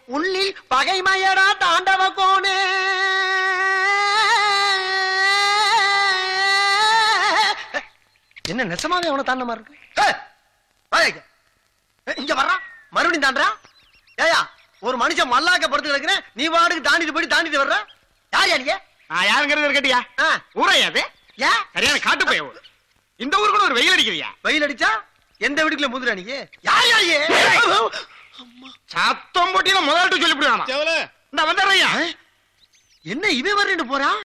உள்ளில் பகைமையடா தாண்டவ கோனே என்ன நெசமாவே அவனை தாண்ட மாதிரி இருக்கு ஏய், வாயா இங்க. ஏய், இங்க வர்றா மறுபடியும் தாண்டா ஏயா ஒரு மனுஷன் மல்லாக்க படுத்து கிடக்குறேன் நீ வாடுக்கு தாண்டிட்டு போய் தாண்டிட்டு வர்ற யார் நீங்க நான் யாருங்கிறது கேட்டியா ஆ, ஊரையா அது ஏன் சரியான காட்டு போய் ஊர் இந்த ஊர் கூட ஒரு வெயில் அடிக்கிறியா வெயில் அடிச்சா எந்த வீட்டுக்குள்ள முதுரா நீங்க யார் யாரு சத்தம் போட்டியில முதல்ட்டு சொல்லிவிடுவானா செவல இந்த வந்துடுறையா என்ன இவன் வர்றேன்னு போறான்